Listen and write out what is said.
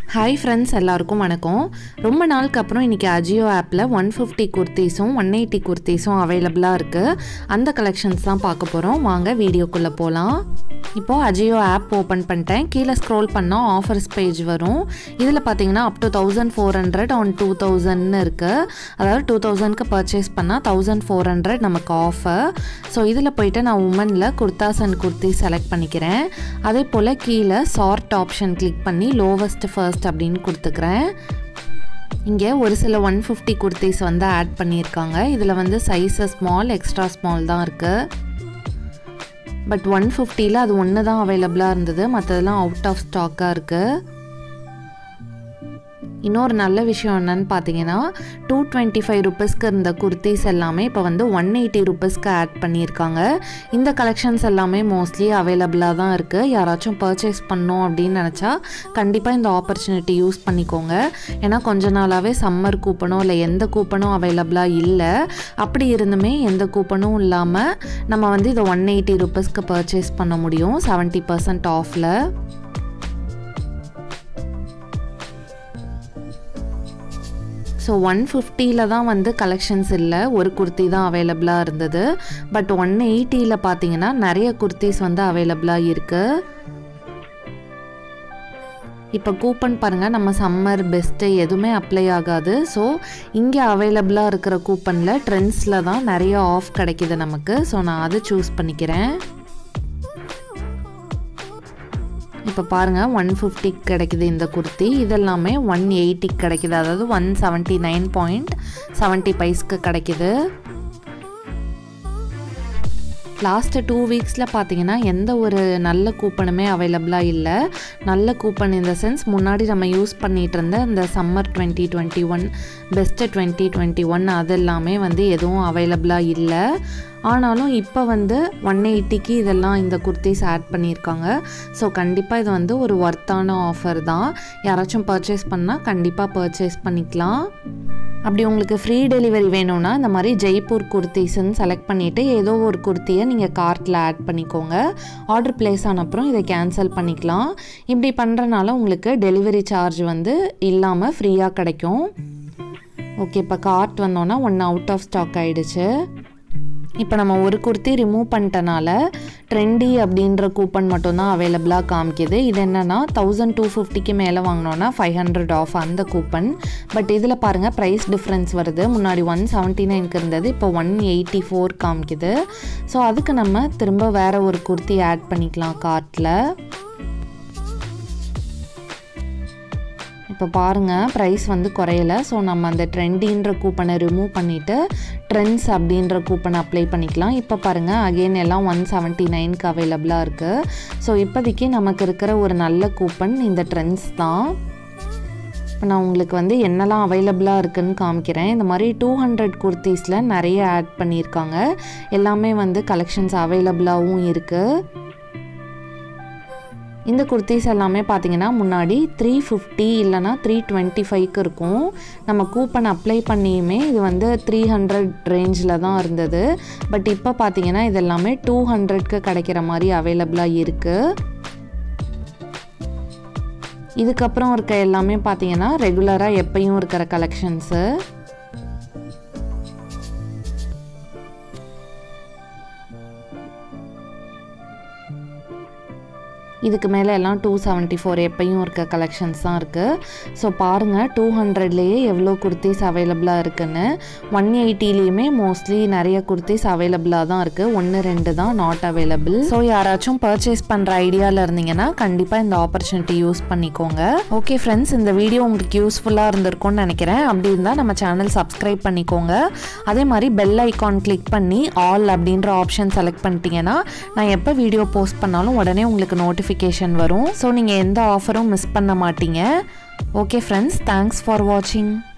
hi friends எல்லாருக்கும் வணக்கம் ரொம்ப நாளுக்கு அப்புறம் இன்றைக்கி அஜியோ ஆப்பில் ஒன் ஃபிஃப்டி குர்த்திஸும் ஒன் எயிட்டி குர்த்திஸும் அவைலபிளாக இருக்குது அந்த கலெக்ஷன்ஸ் தான் பார்க்க போகிறோம் வாங்க வீடியோக்குள்ளே போகலாம் இப்போது அஜியோ ஆப் ஓப்பன் பண்ணிட்டேன் கீழே ஸ்க்ரோல் பண்ணால் ஆஃபர்ஸ் பேஜ் வரும் இதில் பார்த்தீங்கன்னா up to thousand four hundred on two தௌசண்ட்னு இருக்குது அதாவது டூ தௌசண்ட்க்கு பர்ச்சேஸ் பண்ணால் தௌசண்ட் ஃபோர் ஹண்ட்ரட் நமக்கு ஆஃபர் ஸோ இதில் போயிட்டு நான் உமனில் குர்தாஸ் அண்ட் குர்த்தி செலக்ட் பண்ணிக்கிறேன் அதே போல் கீழே சார்ட் ஆப்ஷன் கிளிக் பண்ணி லோவஸ்ட் ஃபர்ஸ்ட் அப்படின்னு கொடுத்துக்கிறேன் இங்கே ஒரு சில ஒன் ஃபிஃப்டி குர்த்திஸ் வந்து ஆட் பண்ணியிருக்காங்க இதில் வந்து சைஸு ஸ்மால் எக்ஸ்ட்ரா ஸ்மால் தான் இருக்குது பட் ஒன் ஃபிஃப்டியில் அது ஒன்று தான் அவைலபிளாக இருந்தது மற்றதெல்லாம் அவுட் ஆஃப் ஸ்டாக்காக இருக்குது இன்னொரு நல்ல விஷயம் என்னன்னு பார்த்தீங்கன்னா டூ டுவெண்ட்டி ஃபைவ் ருபீஸ்க்கு இருந்த குர்த்திஸ் எல்லாமே இப்போ வந்து ஒன் எயிட்டி ருபீஸ்க்கு ஆட் பண்ணியிருக்காங்க இந்த கலெக்ஷன்ஸ் எல்லாமே மோஸ்ட்லி அவைலபிளாக தான் இருக்குது யாராச்சும் பர்ச்சேஸ் பண்ணோம் அப்படின்னு நினச்சா கண்டிப்பாக இந்த ஆப்பர்ச்சுனிட்டி யூஸ் பண்ணிக்கோங்க ஏன்னா கொஞ்ச நாளாகவே சம்மர் கூப்பனோ இல்லை எந்த கூப்பனும் அவைலபிளாக இல்லை அப்படி இருந்துமே எந்த கூப்பனும் இல்லாமல் நம்ம வந்து இதை ஒன் எயிட்டி ருபீஸ்க்கு பர்ச்சேஸ் பண்ண முடியும் செவன்ட்டி பர்சன்ட் ஆஃபில் ஸோ ஒன் ஃபிஃப்டியில் தான் வந்து கலெக்ஷன்ஸ் இல்லை ஒரு குர்த்தி தான் அவைலபிளாக இருந்தது பட் ஒன் எயிட்டியில் பார்த்தீங்கன்னா நிறைய குர்த்திஸ் வந்து அவைலபிளாக இருக்குது இப்போ கூப்பன் பாருங்கள் நம்ம சம்மர் பெஸ்ட்டு எதுவுமே அப்ளை ஆகாது ஸோ இங்கே அவைலபிளாக இருக்கிற கூப்பனில் ட்ரெண்ட்ஸில் தான் நிறைய ஆஃப் கிடைக்கிது நமக்கு ஸோ நான் அதை சூஸ் பண்ணிக்கிறேன் இப்போ பாருங்கள் ஒன் ஃபிஃப்டிக்கு கிடைக்குது இந்த குர்த்தி இதெல்லாமே ஒன் எயிட்டிக்கு கிடைக்குது அதாவது one seventy nine point seventy பைஸ்க்கு கிடைக்குது லாஸ்ட்டு டூ வீக்ஸில் பார்த்தீங்கன்னா எந்த ஒரு நல்ல கூப்பனுமே அவைலபிளாக இல்லை நல்ல கூப்பன் இந்த சென்ஸ் முன்னாடி நம்ம யூஸ் பண்ணிகிட்டு இருந்த இந்த summer twenty twenty one best twenty twenty one அது எல்லாமே வந்து எதுவும் அவைலபிளாக இல்லை ஆனாலும் இப்போ வந்து ஒன் எயிட்டிக்கு இதெல்லாம் இந்த குர்த்திஸ் ஆட் பண்ணியிருக்காங்க ஸோ கண்டிப்பாக இது வந்து ஒரு ஒர்த்தான ஆஃபர் தான் யாராச்சும் பர்ச்சேஸ் பண்ணால் கண்டிப்பாக பர்ச்சேஸ் பண்ணிக்கலாம் அப்படி உங்களுக்கு ஃப்ரீ டெலிவரி வேணும்னா இந்த மாதிரி ஜெய்ப்பூர் குர்த்திஸ்ன்னு செலக்ட் பண்ணிவிட்டு ஏதோ ஒரு குர்த்தியை நீங்கள் கார்ட்டில் ஆட் பண்ணிக்கோங்க ஆர்டர் ப்ளேஸ் ஆன அப்புறம் இதை கேன்சல் பண்ணிக்கலாம் இப்படி பண்ணுறனால உங்களுக்கு டெலிவரி சார்ஜ் வந்து இல்லாமல் ஃப்ரீயாக கிடைக்கும் ஓகே இப்போ கார்ட் வந்தோன்னா ஒன்று அவுட் ஆஃப் ஸ்டாக் ஆகிடுச்சு இப்போ நம்ம ஒரு குர்த்தி ரிமூவ் பண்ணிட்டனால ட்ரெண்டி அப்படின்ற கூப்பன் மட்டும்தான் அவைலபிளாக காமிக்குது இது என்னென்னா தௌசண்ட் டூ ஃபிஃப்டிக்கு மேலே வாங்கினோன்னா ஃபைவ் ஹண்ட்ரட் ஆஃப் அந்த கூப்பன் பட் இதில் பாருங்கள் ப்ரைஸ் டிஃப்ரென்ஸ் வருது முன்னாடி ஒன் செவன்ட்டி நைனுக்கு இருந்தது இப்போ ஒன் எயிட்டி ஃபோர் காமிக்குது ஸோ அதுக்கு நம்ம திரும்ப வேறு ஒரு குர்த்தி ஆட் பண்ணிக்கலாம் கார்ட்டில் இப்போ பாருங்கள் ப்ரைஸ் வந்து குறையல ஸோ நம்ம அந்த ட்ரெண்டின்ற கூப்பனை ரிமூவ் பண்ணிவிட்டு ட்ரெண்ட்ஸ் அப்படின்ற கூப்பனை அப்ளை பண்ணிக்கலாம் இப்போ பாருங்கள் அகெயின் எல்லாம் ஒன் செவன்ட்டி நைனுக்கு அவைலபிளாக இருக்குது ஸோ இப்போதைக்கு நமக்கு இருக்கிற ஒரு நல்ல கூப்பன் இந்த ட்ரெண்ட்ஸ் தான் இப்போ நான் உங்களுக்கு வந்து என்னெல்லாம் அவைலபிளாக இருக்குதுன்னு காமிக்கிறேன் இந்த மாதிரி டூ ஹண்ட்ரட் குர்த்திஸில் நிறைய ஆட் பண்ணியிருக்காங்க எல்லாமே வந்து கலெக்ஷன்ஸ் அவைலபிளாகவும் இருக்குது இந்த குர்த்திஸ் எல்லாமே பார்த்தீங்கன்னா முன்னாடி த்ரீ ஃபிஃப்டி இல்லைனா த்ரீ டுவெண்ட்டி ஃபைவ்க்கு இருக்கும் நம்ம கூப்பன் அப்ளை பண்ணியுமே இது வந்து த்ரீ ஹண்ட்ரட் ரேஞ்சில் தான் இருந்தது பட் இப்போ பார்த்தீங்கன்னா இது எல்லாமே டூ ஹண்ட்ரட்க்கு கிடைக்கிற மாதிரி அவைலபிளாக இருக்குது இதுக்கப்புறம் இருக்க எல்லாமே பார்த்தீங்கன்னா ரெகுலராக எப்பயும் இருக்கிற கலெக்ஷன்ஸு இதுக்கு மேலே எல்லாம் டூ செவன்ட்டி ஃபோர் எப்பையும் இருக்க கலெக்ஷன்ஸ் தான் இருக்குது ஸோ பாருங்கள் டூ ஹண்ட்ரட்லேயே எவ்வளோ குர்த்திஸ் அவைலபிளாக இருக்குன்னு ஒன் எயிட்டிலையுமே மோஸ்ட்லி நிறைய குர்த்திஸ் அவைலபிளாக தான் இருக்குது ஒன்று ரெண்டு தான் நாட் அவைலபிள் ஸோ யாராச்சும் பர்ச்சேஸ் பண்ணுற ஐடியாவில் இருந்தீங்கன்னா கண்டிப்பாக இந்த ஆப்பர்ச்சுனிட்டி யூஸ் பண்ணிக்கோங்க ஓகே ஃப்ரெண்ட்ஸ் இந்த வீடியோ உங்களுக்கு யூஸ்ஃபுல்லாக இருந்திருக்கும்னு நினைக்கிறேன் அப்படி இருந்தால் நம்ம சேனல் சப்ஸ்கிரைப் பண்ணிக்கோங்க அதே மாதிரி பெல் ஐக்கான் கிளிக் பண்ணி ஆல் அப்படின்ற ஆப்ஷன் செலக்ட் பண்ணிட்டீங்கன்னா நான் எப்போ வீடியோ போஸ்ட் பண்ணாலும் உடனே உங்களுக்கு நோட்டிஃபிகேஷன் நோட்டிஃபிகேஷன் வரும் ஸோ நீங்கள் எந்த ஆஃபரும் மிஸ் பண்ண மாட்டீங்க ஓகே ஃப்ரெண்ட்ஸ் தேங்க்ஸ் ஃபார் வாட்சிங்